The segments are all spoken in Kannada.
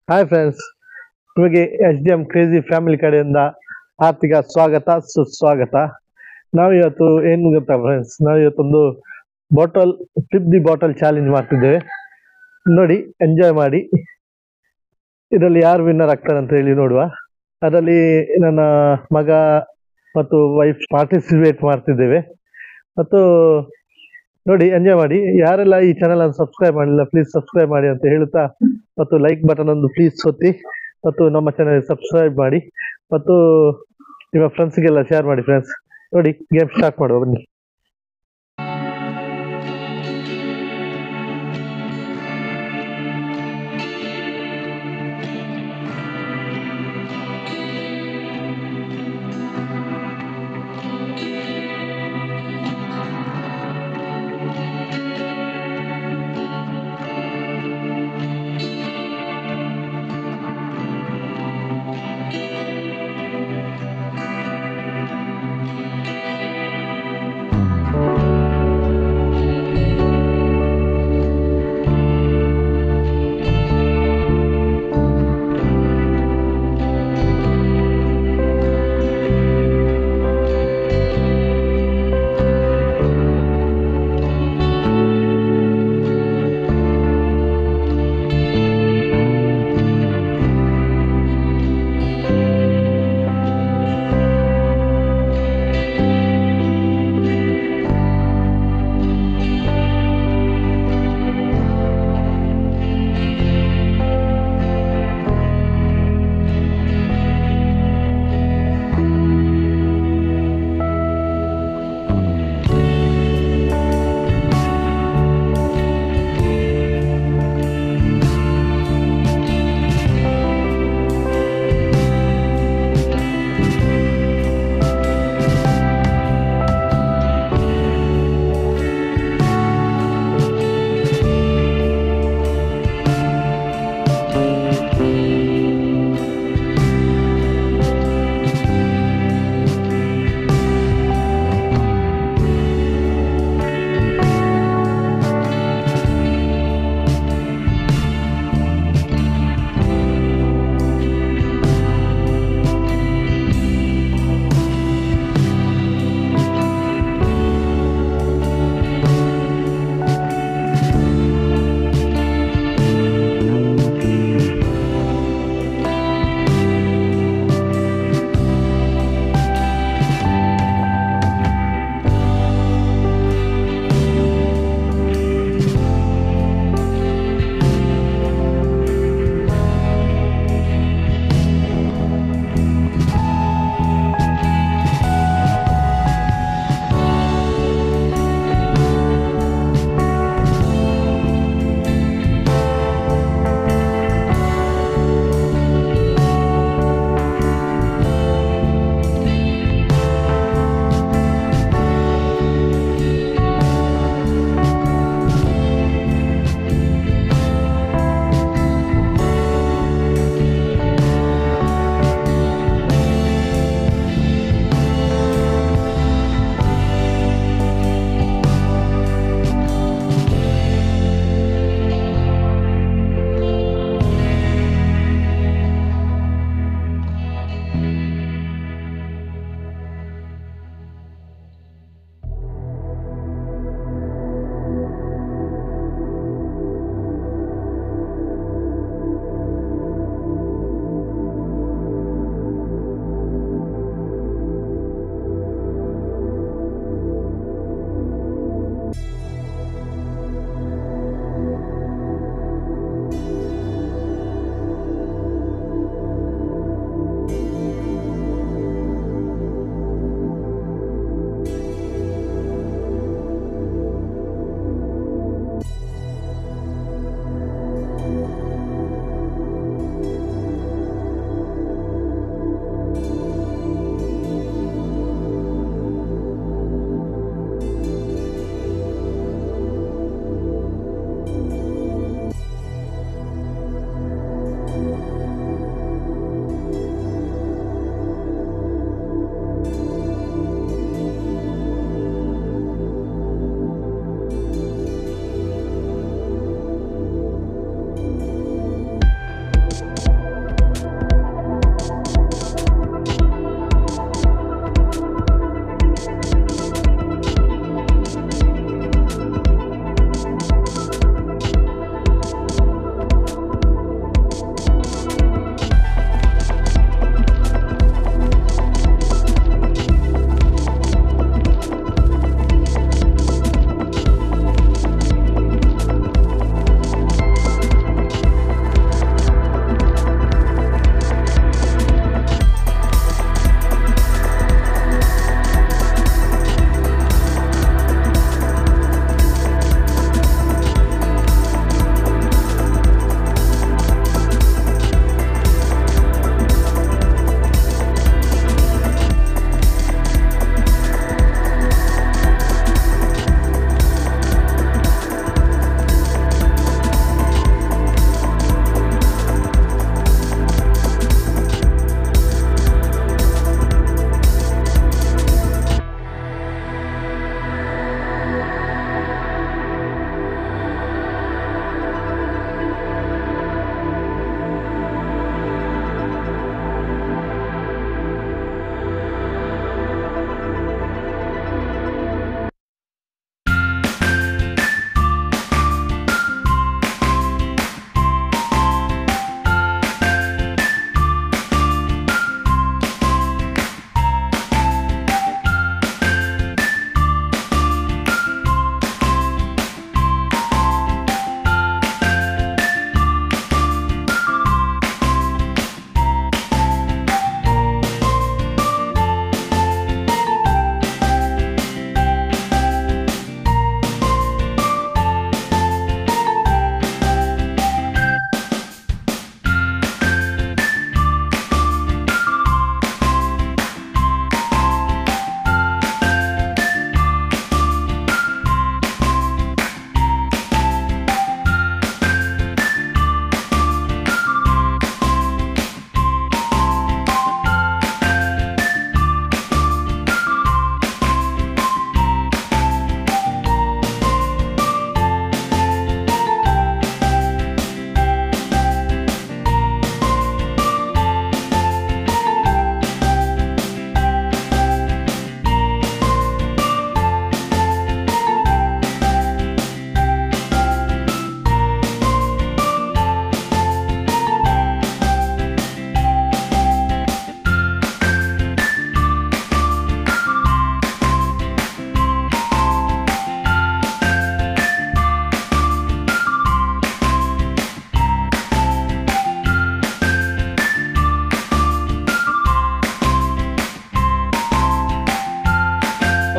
ಹಾಯ್ ಫ್ರೆಂಡ್ಸ್ ನಿಮಗೆ H D M crazy family ಕಡೆಯಿಂದ ಆರ್ಥಿಕ ಸ್ವಾಗತ ಸುಸ್ವಾಗತ ನಾವು ಇವತ್ತು ಏನು ಗೊತ್ತಾ ಫ್ರೆಂಡ್ಸ್ ನಾವು ಇವತ್ತೊಂದು bottle flip the bottle challenge ಮಾಡ್ತಿದ್ದೇವೆ ನೋಡಿ ಎಂಜಾಯ್ ಮಾಡಿ ಇದರಲ್ಲಿ ಯಾರು ವಿನ್ನರ್ ಆಗ್ತಾರೆ ಅಂತ ಹೇಳಿ ನೋಡುವ ಅದರಲ್ಲಿ ನನ್ನ ಮಗ ಮತ್ತು ವೈಫ್ ಪಾರ್ಟಿಸಿಪೇಟ್ ಮಾಡ್ತಿದ್ದೇವೆ ಮತ್ತು ನೋಡಿ ಎಂಜಾಯ್ ಮಾಡಿ ಯಾರೆಲ್ಲ ಈ ಚಾನೆಲ್ ಅನ್ನು ಸಬ್ಸ್ಕ್ರೈಬ್ ಮಾಡಿಲ್ಲ ಪ್ಲೀಸ್ ಸಬ್ಸ್ಕ್ರೈಬ್ ಮಾಡಿ ಅಂತ ಹೇಳುತ್ತಾ ಮತ್ತು ಲೈಕ್ ಬಟನ್ ಒಂದು ಪ್ಲೀಸ್ ಒತ್ತಿ ಮತ್ತು ನಮ್ಮ ಚಾನೆಲ್ ಸಬ್ಸ್ಕ್ರೈಬ್ ಮಾಡಿ ಮತ್ತು ನಿಮ್ಮ ಫ್ರೆಂಡ್ಸ್ಗೆಲ್ಲ ಶೇರ್ ಮಾಡಿ ಫ್ರೆಂಡ್ಸ್ ನೋಡಿ ಗೇಮ್ ಸ್ಟಾರ್ಟ್ ಮಾಡುವ ಬನ್ನಿ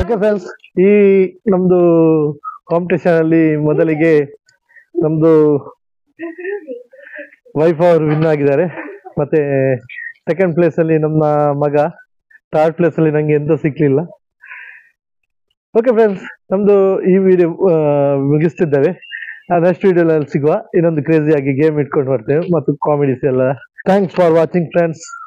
ಓಕೆ ಫ್ರೆಂಡ್ಸ್ ಈ ನಮ್ದು ಕಾಂಪಿಟೇಷನ್ ಅಲ್ಲಿ ಮೊದಲಿಗೆ ನಮ್ದು ವೈಫ್ ಅವರು ವಿನ್ ಆಗಿದ್ದಾರೆ ಮತ್ತೆ ಸೆಕೆಂಡ್ ಪ್ಲೇಸ್ ಅಲ್ಲಿ ನಮ್ಮ ಮಗ ಥರ್ಡ್ ಪ್ಲೇಸ್ ಅಲ್ಲಿ ನಂಗೆ ಎಂತ ಸಿಕ್ಲಿಲ್ಲ ಓಕೆ ಫ್ರೆಂಡ್ಸ್ ನಮ್ದು ಈ ವಿಡಿಯೋ ಮುಗಿಸ್ತಿದ್ದೇವೆ ನೆಕ್ಸ್ಟ್ ವಿಡಿಯೋದಲ್ಲಿ ಸಿಗುವ ಇನ್ನೊಂದು ಕ್ರೇಜಿ ಆಗಿ ಗೇಮ್ ಇಟ್ಕೊಂಡು ಬರ್ತೇವೆ ಮತ್ತು ಕಾಮಿಡೀಸ್ ಎಲ್ಲ ಥ್ಯಾಂಕ್ಸ್ ಫಾರ್ ವಾಚಿಂಗ್ ಫ್ರೆಂಡ್ಸ್